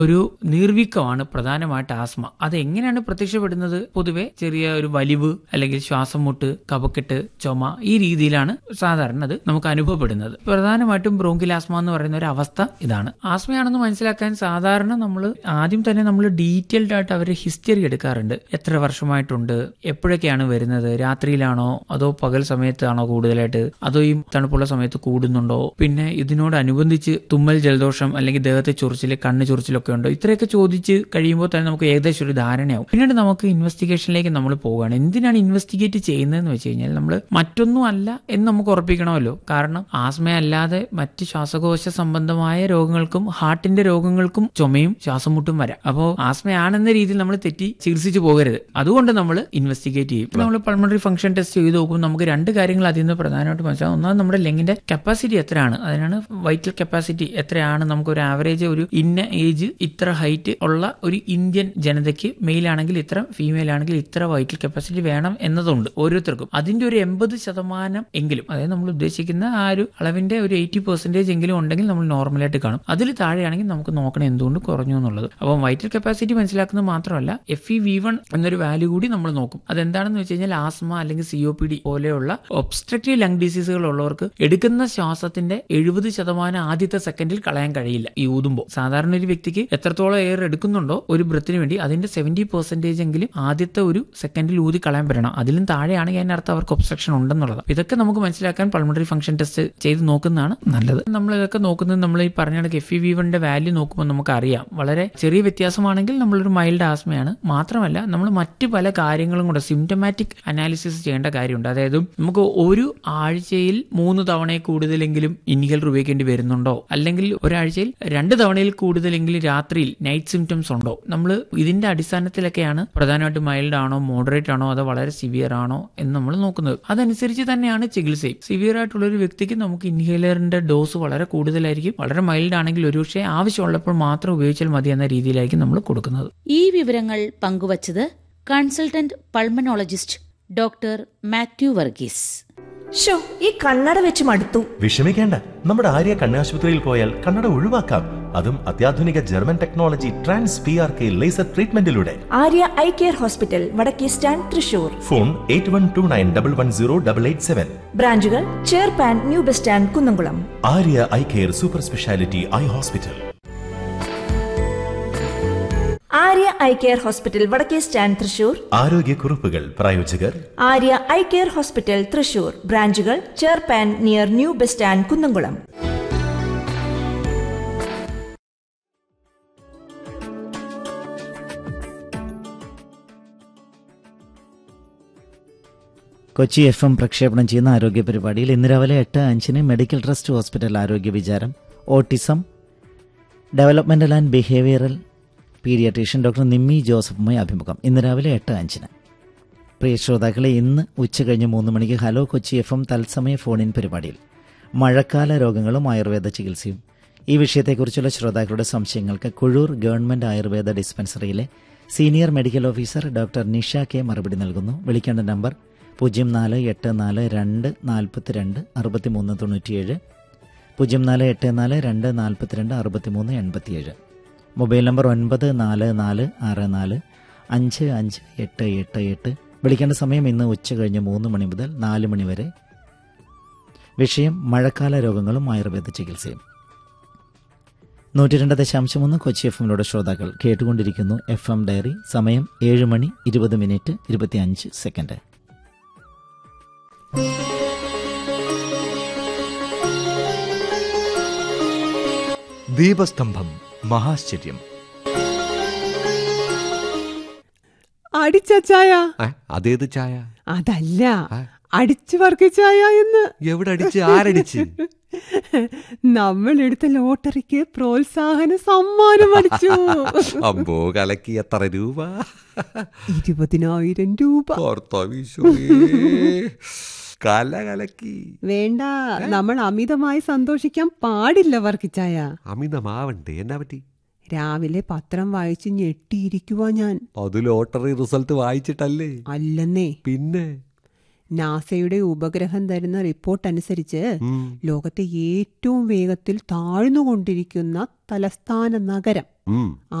ഒരു നീർവീക്കമാണ് പ്രധാനമായിട്ട് ആസ്മ അത് എങ്ങനെയാണ് പ്രത്യക്ഷപ്പെടുന്നത് പൊതുവെ ചെറിയ ഒരു വലിവ് അല്ലെങ്കിൽ ശ്വാസം മുട്ട് കഫക്കെട്ട് ചുമ ഈ രീതിയിലാണ് സാധാരണ അത് നമുക്ക് അനുഭവപ്പെടുന്നത് പ്രധാനമായിട്ടും ബ്രോങ്കിൽ ആസ്മ എന്ന് പറയുന്ന ഒരു അവസ്ഥ ഇതാണ് ആസ്മയാണെന്ന് മനസ്സിലാക്കാൻ സാധാരണ നമ്മൾ ആദ്യം തന്നെ നമ്മൾ ഡീറ്റെയിൽഡ് ആയിട്ട് അവരുടെ ഹിസ്റ്ററി എടുക്കാറുണ്ട് എത്ര വർഷമായിട്ടുണ്ട് എപ്പോഴൊക്കെയാണ് വരുന്നത് രാത്രിയിലാണോ അതോ പകൽ സമയത്താണോ കൂടുതലായിട്ട് അതോ ഈ തണുപ്പുള്ള സമയത്ത് കൂടുന്നുണ്ടോ പിന്നെ ഇതിനോടനുബന്ധിച്ച് തുമ്മൽ ജലദോഷം അല്ലെങ്കിൽ ദേഹത്തെ ചൊറിച്ചിൽ കണ്ണ് ചൊറിച്ചിലൊക്കെ ഉണ്ടോ ഇത്രയൊക്കെ ചോദിച്ച് കഴിയുമ്പോൾ തന്നെ നമുക്ക് ഏകദേശം ഒരു ധാരണയാവും പിന്നീട് നമുക്ക് ഇൻവെസ്റ്റിഗേഷനിലേക്ക് നമ്മൾ പോവുകയാണ് എന്തിനാണ് ഇൻവെസ്റ്റിഗേറ്റ് ചെയ്യുന്നതെന്ന് വെച്ച് കഴിഞ്ഞാൽ നമ്മൾ മറ്റൊന്നും അല്ല എന്ന് നമുക്ക് ഉറപ്പിക്കണമല്ലോ കാരണം ആസ്മ അല്ലാതെ മറ്റ് ശ്വാസകോശ സംബന്ധമായ രോഗങ്ങൾക്കും ഹാർട്ടിന്റെ രോഗങ്ങൾക്കും ചുമയും ശ്വാസം മുട്ടും വരാം അപ്പോൾ ആസ്മയാണെന്ന രീതിയിൽ നമ്മൾ തെറ്റി ചികിത്സിച്ചു പോകരുത് അതുകൊണ്ട് നമ്മൾ ഇൻവെസ്റ്റിഗേറ്റ് ചെയ്യും നമ്മൾ പൾമണറി ഫംഗ്ഷൻ ടെസ്റ്റ് ചെയ്ത് നോക്കുമ്പോൾ നമുക്ക് രണ്ട് കാര്യങ്ങൾ അതിൽ നിന്ന് പ്രധാനമായിട്ട് മനസ്സിലാവും ഒന്നാമത് നമ്മുടെ ലെങ്ങിന്റെ കപ്പാസിറ്റി എത്രയാണ് അതിനാണ് വൈറ്റൽ കപ്പാസിറ്റി എത്രയാണ് നമുക്ക് ഒരു ആവറേജ് ഒരു ഇന്ന ഏജ് ഇത്ര ഹൈറ്റ് ഉള്ള ഒരു ഇന്ത്യൻ ജനതയ്ക്ക് മെയിൽ ആണെങ്കിൽ ഇത്ര ഫീമെയിൽ ആണെങ്കിൽ ഇത്ര വൈറ്റൽ കപ്പാസിറ്റി വേണം എന്നതുണ്ട് ഓരോരുത്തർക്കും അതിന്റെ ഒരു എൺപത് ശതമാനം എങ്കിലും അതായത് നമ്മൾ ഉദ്ദേശിക്കുന്ന ആ ഒരു അളവിന്റെ ഒരു എയ്റ്റി പെർസെന്റേജ് എങ്കിലും ഉണ്ടെങ്കിൽ നമ്മൾ നോർമലായിട്ട് കാണും അതിൽ താഴെയാണെങ്കിൽ നമുക്ക് നോക്കണം എന്തുകൊണ്ട് കുറഞ്ഞു എന്നുള്ളത് അപ്പം വൈറ്റൽ കപ്പാസിറ്റി മനസ്സിലാക്കുന്നത് മാത്രമല്ല എഫ് ഇ വി വൺ എന്നൊരു വാല്യൂ കൂടി നമ്മൾ നോക്കും അതെന്താണെന്ന് വെച്ച് കഴിഞ്ഞാൽ ആസ്മ അല്ലെങ്കിൽ സി ഒ പി ഡി പോലെയുള്ള ഒബ്സ്ട്രക്റ്റീവ് ലങ് ഡിസീസുകൾ ഉള്ളവർക്ക് എടുക്കുന്ന ശ്വാസത്തിന്റെ എഴുപത് ശതമാനം ആദ്യത്തെ സെക്കൻഡിൽ കളയാൻ കഴിയില്ല ഈ ഊതുമ്പോൾ സാധാരണ ഒരു വ്യക്തിക്ക് എത്രത്തോളം എയർ എടുക്കുന്നുണ്ടോ ഒരു ബ്രത്തിന് വേണ്ടി അതിന്റെ സെവന്റി പെർസെന്റേജ് എങ്കിലും ആദ്യത്തെ ഒരു സെക്കൻഡിൽ ഊതി കളയാൻ പറ്റണം അതിലും താഴെയാണെങ്കിൽ അതിനർത്ഥം അവർക്ക് ഒബ്സ്ട്രക്ഷൻ ഉണ്ടെന്നുള്ളത് ഇതൊക്കെ നമുക്ക് മനസ്സിലാക്കാൻ പൾമണറി ഫംഗ്ഷൻ ടെസ്റ്റ് ചെയ്ത് നോക്കുന്നതാണ് നല്ലത് നമ്മൾ ഇതൊക്കെ നോക്കുന്നത് നമ്മൾ ഈ പറഞ്ഞ കണക്ക് എഫ് ഇ വി വണ്ണിന്റെ വാല്യൂ നോക്കുമ്പോൾ നമുക്ക് അറിയാം വളരെ ചെറിയ വ്യത്യാസമാണെങ്കിൽ നമ്മളൊരു മൈൽഡ് ആസ്മയാണ് മാത്രമല്ല നമ്മൾ മറ്റ് പല കാര്യങ്ങളും കൂടെ സിംറ്റമാറ്റിക് അനാലിസിസ് ചെയ്യേണ്ട കാര്യമുണ്ട് അതായത് നമുക്ക് ഒരു ആഴ്ചയിൽ മൂന്ന് തവണയിൽ കൂടുതലെങ്കിലും ഇൻഹേലർ ഉപയോഗിക്കേണ്ടി വരുന്നുണ്ടോ അല്ലെങ്കിൽ ഒരാഴ്ചയിൽ രണ്ട് തവണയിൽ കൂടുതലെങ്കിലും രാത്രിയിൽ നൈറ്റ് സിംറ്റംസ് ഉണ്ടോ നമ്മൾ ഇതിന്റെ അടിസ്ഥാനത്തിലൊക്കെയാണ് പ്രധാനമായിട്ടും മൈൽഡ് ആണോ മോഡറേറ്റ് ആണോ അതോ വളരെ സിവിയർ ആണോ എന്ന് നമ്മൾ നോക്കുന്നത് അതനുസരിച്ച് തന്നെയാണ് ചികിത്സയും സിവിയർ ആയിട്ടുള്ള ഒരു വ്യക്തിക്ക് നമുക്ക് ഇൻഹേലറിന്റെ ഡോസ് വളരെ കൂടുതലായിരിക്കും വളരെ മൈൽഡ് ആണെങ്കിൽ ഒരുപക്ഷെ ആവശ്യമുള്ളപ്പോൾ മാത്രം ഉപയോഗിച്ചാൽ മതി എന്ന രീതിയിലായിരിക്കും നമ്മൾ കൊടുക്കുന്നത് ഈ വിവരങ്ങൾ പങ്കുവച്ചത് consultant pulmonologist doctor Mathew Varghese ഷോ ഈ കണ്ണട വെച്ച് മടുത്തു വിഷമിക്കേണ്ട നമ്മുടെ ആര്യ കണ്ണാശുപത്രിയിൽ പോയാൽ കണ്ണട ഒഴിവാക്കാം അതും അത്യാധുനിക German technology trans P R K laser ട്രീറ്റ്മെന്റിലൂടെ ആര്യ ഐ കെയർ ഹോസ്പിറ്റൽ വടക്കേ stand Thrissur phone eight one two nine double one zero double eight seven ബ്രാഞ്ചുകൾ ചേർപ്പാൻ new bus stand Kunnamkulam Arya eye care super speciality eye hospital Arya eye care hospital വടക്കേ stand Thrissur ആരോഗ്യക്കുറിപ്പുകൾ പ്രായോജകർ Arya eye care hospital Thrissur ബ്രാഞ്ചുകൾ ചേർപ്പാൻ near new bus stand Kunnamkulam Kochi F M പ്രക്ഷേപണം ചെയ്യുന്ന ആരോഗ്യ പരിപാടിയിൽ ഇന്ന് രാവിലെ എട്ട് അഞ്ചിന് മെഡിക്കൽ ട്രസ്റ്റ് ഹോസ്പിറ്റൽ ആരോഗ്യ വിചാരം autism developmental and behavioural paediatrician doctor Nimmi ജോസഫുമായി അഭിമുഖം ഇന്ന് രാവിലെ എട്ട് അഞ്ചിന് പ്രിയ ശ്രോതാക്കളെ ഇന്ന് ഉച്ചകഴിഞ്ഞ് മൂന്ന് മണിക്ക് ഹലോ കൊച്ചി എഫ് എം തത്സമയ ഫോണിൻ പരിപാടിയിൽ മഴക്കാല രോഗങ്ങളും ആയുർവേദ ചികിത്സയും ഈ വിഷയത്തെക്കുറിച്ചുള്ള ശ്രോതാക്കളുടെ സംശയങ്ങൾക്ക് കുഴൂർ ഗവൺമെന്റ് ആയുർവേദ ഡിസ്പെൻസറിയിലെ senior medical officer doctor Nisha K മറുപടി നൽകുന്നു വിളിക്കേണ്ട നമ്പർ പൂജ്യം നാല് എട്ട് നാല് രണ്ട് നാൽപ്പത്തിരണ്ട് അറുപത്തിമൂന്ന് തൊണ്ണൂറ്റിയേഴ് പൂജ്യം നാല് എട്ട് നാല് രണ്ട് നാൽപ്പത്തിരണ്ട് അറുപത്തിമൂന്ന് എൺപത്തിയേഴ് മൊബൈൽ നമ്പർ ഒൻപത് നാല് നാല് ആറ് നാല് അഞ്ച് അഞ്ച് എട്ട് എട്ട് എട്ട് വിളിക്കേണ്ട സമയം ഇന്ന് ഉച്ച കഴിഞ്ഞ് മൂന്ന് മണി മുതൽ നാല് മണി വരെ വിഷയം മഴക്കാല രോഗങ്ങളും ആയുർവേദ ചികിത്സയും നൂറ്റി രണ്ട് ദശാംശം ഒന്ന് കൊച്ചി എഫ് എമ്മിലൂടെ ശ്രോതാക്കൾ കേട്ടുകൊണ്ടിരിക്കുന്നു എഫ് എം ഡയറി സമയം ഏഴ് മണി ഇരുപത് മിനിറ്റ് ഇരുപത്തിയഞ്ച് സെക്കൻഡ് ദീപസ്തംഭം മഹാശ്ചര്യം അടിച്ച ചായ ഏ, അതേത് ചായ അതല്ല ആ. അടിച്ചു വർക്ക ചായ എന്ന് എവിടെ അടിച്ച് ആരടിച്ച് നമ്മൾ എടുത്ത ലോട്ടറിക്ക് പ്രോത്സാഹന സമ്മാനം അടിച്ചു അമ്പോ കലക്കി എത്ര രൂപ ഇരുപതിനായിരം രൂപ കർത്താവിശോയേ. കല കലക്കി വേണ്ട നമ്മൾ അമിതമായി സന്തോഷിക്കാൻ പാടില്ല വർക്കിച്ചായ അമിതമാവണ്ടേ എന്നാ പറ്റി രാവിലെ പത്രം വായിച്ച് ഞെട്ടിയിരിക്കുവാ ഞാൻ അത് ലോട്ടറി റിസൾട്ട് വായിച്ചിട്ടല്ലേ അല്ലെന്നേ പിന്നെ നാസയുടെ ഉപഗ്രഹം തരുന്ന റിപ്പോർട്ട് അനുസരിച്ച് ഉം. ലോകത്തെ ഏറ്റവും വേഗത്തിൽ താഴ്ന്നുകൊണ്ടിരിക്കുന്ന തലസ്ഥാന നഗരം ഉം.